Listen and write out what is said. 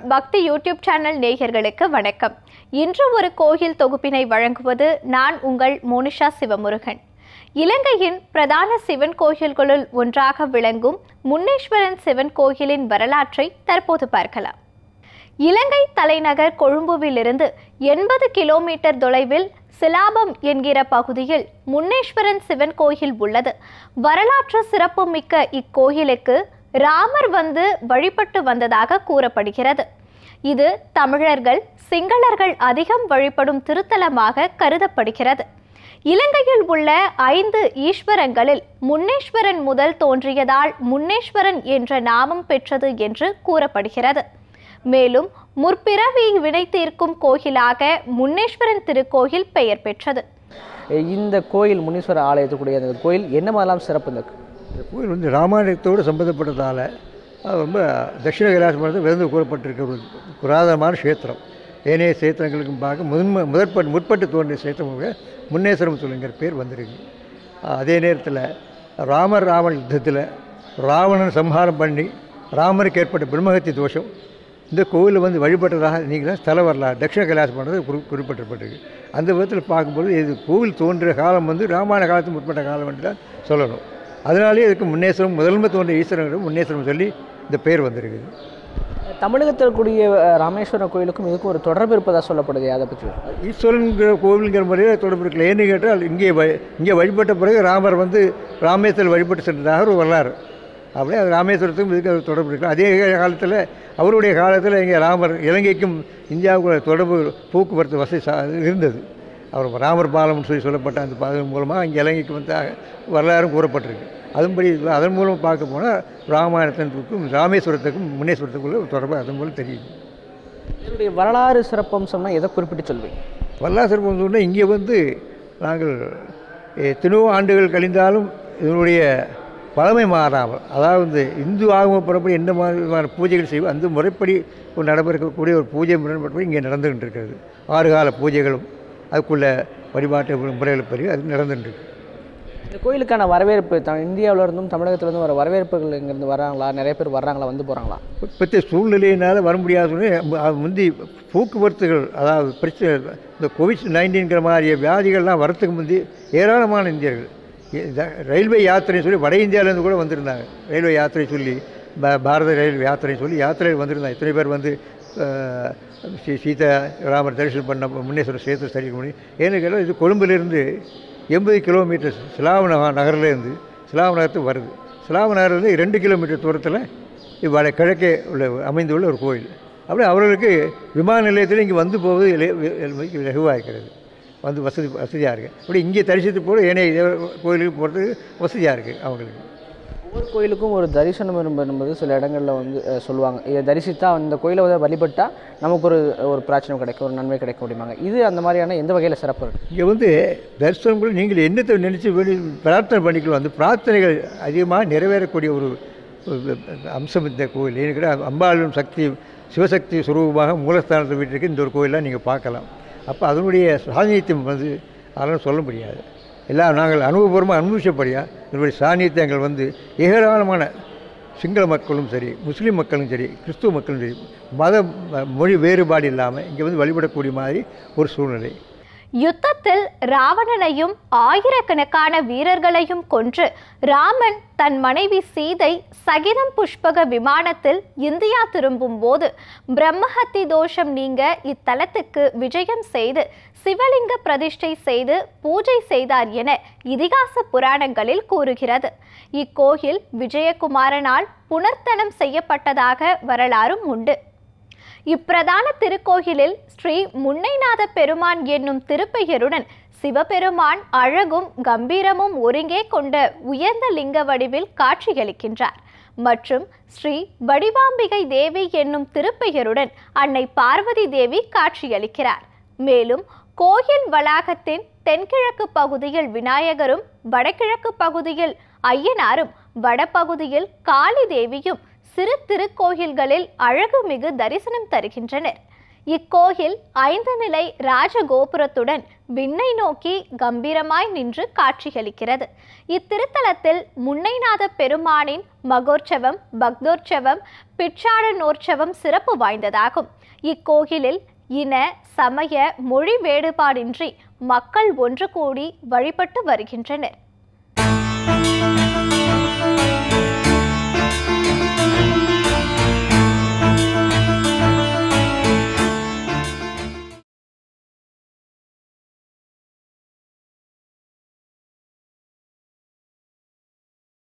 பக்தி YouTube channel நேயர்களுக்கு வணக்கம் இன்று ஒரு கோயில் தொகுப்பினை வழங்குவது நான் உங்கள் மோனிஷா சிவமுருகன் இலங்கையின் பிரதான சிவன் கோயில்களுள் ஒன்றாக விளங்கும் முன்னேஸ்வரன் சிவன் கோயிலின் வரலாற்றை தற்போது பார்க்கலாம் இலங்கை தலைநகர் கொழும்புவிலிருந்து எண்பது கிலோமீட்டர் தொலைவில் சிலாபம் என்கிற பகுதியில் முன்னேஸ்வரன் சிவன் கோயில் உள்ளது வரலாற்று சிறப்புமிக்க இக்கோயிலுக்கு ராமர் வந்து வழிபட்டு வந்ததாக கூறப்படுகிறது இது தமிழர்கள் சிங்களர்கள் அதிகம் வழிபடும் திருத்தலமாக கருதப்படுகிறது இலங்கையில் உள்ள ஐந்து ஈஸ்வரங்களில் முன்னேஸ்வரன் முதல் தோன்றியதால் முன்னேஸ்வரன் என்ற நாமம் பெற்றது என்று கூறப்படுகிறது மேலும் முற்பிறவி வினை தீர்க்கும் கோயிலாக முன்னேஸ்வரன் திருக்கோயில் பெயர் பெற்றது இந்த கோயில் முனீஸ்வரர் ஆலயத்துக்குரிய அந்த கோயில் என்ன மாதிரிலாம் சிறப்பு இந்த இந்த கோயில் வந்து ராமாயணத்தோடு சம்பந்தப்பட்டதால் அது ரொம்ப தட்சிண கைலாசமானது விருந்து கூறப்பட்டிருக்க ஒரு புராதனமான க்ஷேத்திரம் ஏனைய சேத்திரங்களுக்கும் பார்க்க முதன்மை முதற்பட்டு முற்பட்டு தோன்றிய சேத்திரமாக முன்னேஸ்வரம் சொல்லுங்கிற பேர் வந்திருக்கு அதே நேரத்தில் ராமர் ராவண யுத்தத்தில் ராவணன் சம்ஹாரம் பண்ணி ராமருக்கு ஏற்பட்ட பிரம்மஹத்தி தோஷம் இந்த கோவிலில் வந்து வழிபட்டதாக நீங்கள் ஸ்தல வரலாறு தட்சிண கைலாசம் பண்ணுறது குறி குறிப்பிட்டிருப்பட்டிருக்கு அந்த விதத்தில் பார்க்கும்போது இது கோவில் தோன்றிய காலம் வந்து ராமாயண காலத்துக்கு முற்பட்ட காலம் என்று தான் சொல்லணும் அதனாலேயே இதுக்கு முன்னேஸ்வரம் முதன்மை தோன்றிய ஈஸ்வரன் முன்னேஸ்வரம் சொல்லி இந்த பேர் வந்திருக்குது தமிழகத்தில் கூடிய அஹ், ராமேஸ்வரம் கோயிலுக்கும் இதுக்கும் ஒரு தொடர்பு இருப்பதாக சொல்லப்படுது அதை பற்றி ஈஸ்வரன்கிற கோவிலுங்கிற முறையில் தொடர்பு இருக்கல ஏன்னு கேட்டால் இங்கே வ இங்கே வழிபட்ட பிறகு ராமர் வந்து ராமேஸ்வரம் வழிபட்டு சென்றதாக ஒரு வரலாறு அப்படியே அது ராமேஸ்வரத்துக்கும் இதுக்கு ஒரு தொடர்பு இருக்கு அதே காலத்தில் அவருடைய காலத்தில் இங்கே ராமர் இலங்கைக்கும் இந்தியாவுக்கும் தொடர்பு போக்குவரத்து வசதி சா- இருந்தது அவர் ராமர் பாலம்னு சொல்லி சொல்லப்பட்ட அந்த பாதம் மூலமாக இங்கே இலங்கைக்கு வந்து வரலாறும் கூறப்பட்டிருக்கு அதன்படி அதன் மூலம் பார்க்க போனால் ராமாயணத்திற்கும் ராமேஸ்வரத்துக்கும் முன்னேஸ்வரத்துக்குள்ள ஒரு தொடர்பு அதன் மூலம் தெரியுது இதனுடைய வரலாறு சிறப்பம்சம்னா எதை குறிப்பிட்டு சொல்வீங்க வல்லாசிறப்பம் சொன்னால் இங்கே வந்து நாங்கள் எத்தனையோ ஆண்டுகள் கழிந்தாலும் இதனுடைய பழமை மாறாமல் அதாவது இந்து ஆகமப்படப்படி எந்த மாதிரியான பூஜைகள் செய்வோம் அந்த முறைப்படி ஒரு நடைபெறக்கூடிய ஒரு பூஜை முறைப்படி இங்கே நடந்துகிட்டு இருக்கிறது ஆறு கால பூஜைகளும் அதுக்குள்ள வழிபாட்டு முறைகளை பற்றி அது நடந்துகிட்டு இருக்கு இந்த கோயிலுக்கான வரவேற்பு த இந்தியாவுல இருந்தும் தமிழகத்துல இருந்தும் வர வரவேற்புகள் இங்கேருந்து வராங்களா நிறைய பேர் வர்றாங்களா வந்து போகிறாங்களா இப்போத்தைய சூழ்நிலையினால் வர முடியாத சூழ்நிலை, மு- அது முந்தி போக்குவரத்துகள் அதாவது பிரச்சனை இந்த கோவிட் நைன்டீன்கிற மாதிரி வியாதிகள்லாம் வரத்துக்கு முந்தி ஏராளமான இந்தியர்கள் இ- இந்த ரயில்வே யாத்திரை சொல்லி வட இந்தியாவிலேருந்து கூட வந்திருந்தாங்க ரயில்வே யாத்திரை சொல்லி பா- பாரத ரயில் யாத்திரை சொல்லி யாத்திரை வந்திருந்தாங்க இத்தனை பேர் வந்து அஹ், ஸ்ரீ சீதா ராமர் தரிசனம் பண்ண முன்னேஸ்வரர் சேர்த்து சரிக்க முடியும் ஏன்னு கேட்டால் இது கொழும்பிலிருந்து எண்பது கிலோமீட்டர் சிலாவ நக- நகர்லேருந்து சிலாவ நகரத்துக்கு வருது சிலாவ நகர்லேருந்து ரெண்டு கிலோமீட்டர் தூரத்தில் இவ்வளோ கிழக்கே உள்ள அமைந்துள்ள ஒரு கோயில் அப்படியே அவர்களுக்கு விமான நிலையத்தில் இங்கே வந்து போவது லகுவாக இருக்கிறது வந்து வசதி வசதியாக இருக்குது அப்படி இங்கே தரிசித்து போட ஏனைய இதே கோயிலுக்கு போகிறதுக்கு வசதியாக இருக்குது அவங்களுக்கு ஒவ்வொரு கோயிலுக்கும் ஒரு தரிசனம் என்பது என்பது சில இடங்களில் வந்து அஹ், சொல்லுவாங்க இதை தரிசித்தா அந்த கோயிலை வந்து வழிபட்டால் நமக்கு ஒரு ஒரு பிராச்சனை கிடைக்கும் ஒரு நன்மை கிடைக்க முடியுமாங்க இது அந்த மாதிரியான எந்த வகையில் சிறப்பு இருக்கு இங்கே வந்து தரிசனம் கூட நீங்கள் என்னத்தை நினச்சி வேண்டி பிரார்த்தனை பண்ணிக்கலாம் அந்த பிரார்த்தனைகள் அதிகமாக நிறைவேறக்கூடிய ஒரு ஒரு அம்சம் இந்த கோயில் ஏன்னு கேட்டால் அம்பாளும் சக்தி சிவசக்தி சுரூபமாக மூலஸ்தானத்தை வீட்டிற்கு இந்த ஒரு கோயிலாக நீங்கள் பார்க்கலாம் அப்போ அதனுடைய சாநித்தியம் வந்து அதெல்லாம் சொல்ல முடியாது எல்லாம் நாங்கள் அனுபவபூர்வமாக அனுபவிச்சபடியா இதனுடைய சாநித்தியங்கள் வந்து ஏராளமான சிங்கள மக்களும் சரி முஸ்லீம் மக்களும் சரி கிறிஸ்துவ மக்களும் சரி மத ம- மொழி வேறுபாடு இல்லாமல் இங்கே வந்து வழிபடக்கூடிய மாதிரி ஒரு சூழ்நிலை யுத்தத்தில் ராவணனையும் ஆயிரக்கணக்கான வீரர்களையும் கொன்று ராமன் தன் மனைவி சீதை சகிதம் புஷ்பக விமானத்தில் இந்தியா திரும்பும் போது பிரம்மஹத்தி தோஷம் நீங்க இத்தலத்துக்கு விஜயம் செய்து சிவலிங்க பிரதிஷ்டை செய்து பூஜை செய்தார் என இதிகாச புராணங்களில் கூறுகிறது இக்கோயில் விஜயகுமாரனால் புனர்த்தனம் செய்யப்பட்டதாக வரலாறும் உண்டு இப்பிரதான திருக்கோயிலில் ஸ்ரீ முன்னைநாத பெருமான் என்னும் திருப்பெயருடன் சிவபெருமான் அழகும் கம்பீரமும் ஒருங்கே கொண்ட உயர்ந்த லிங்க வடிவில் காட்சியளிக்கின்றார் மற்றும் ஸ்ரீ வடிவாம்பிகை தேவி என்னும் திருப்பெயருடன் அன்னை பார்வதி தேவி காட்சியளிக்கிறார் மேலும் கோயில் வளாகத்தின் தென்கிழக்கு பகுதியில் விநாயகரும் வடகிழக்கு பகுதியில் ஐயனாரும் வடபகுதியில் காளி தேவியும் சிறு திருக்கோயில்களில் அழகுமிகு தரிசனம் தருகின்றனர் இக்கோயில் ஐந்து நிலை ராஜகோபுரத்துடன் விண்ணை நோக்கி கம்பீரமாய் நின்று காட்சியளிக்கிறது இத்திருத்தலத்தில் முன்னைநாத பெருமானின் மகோற்சவம் பக்தோற்சவம் பிட்சாடனோற்சவம் சிறப்பு வாய்ந்ததாகும் இக்கோயிலில் இன சமய மொழி வேறுபாடின்றி மக்கள் ஒன்று கூடி வழிபட்டு வருகின்றனர்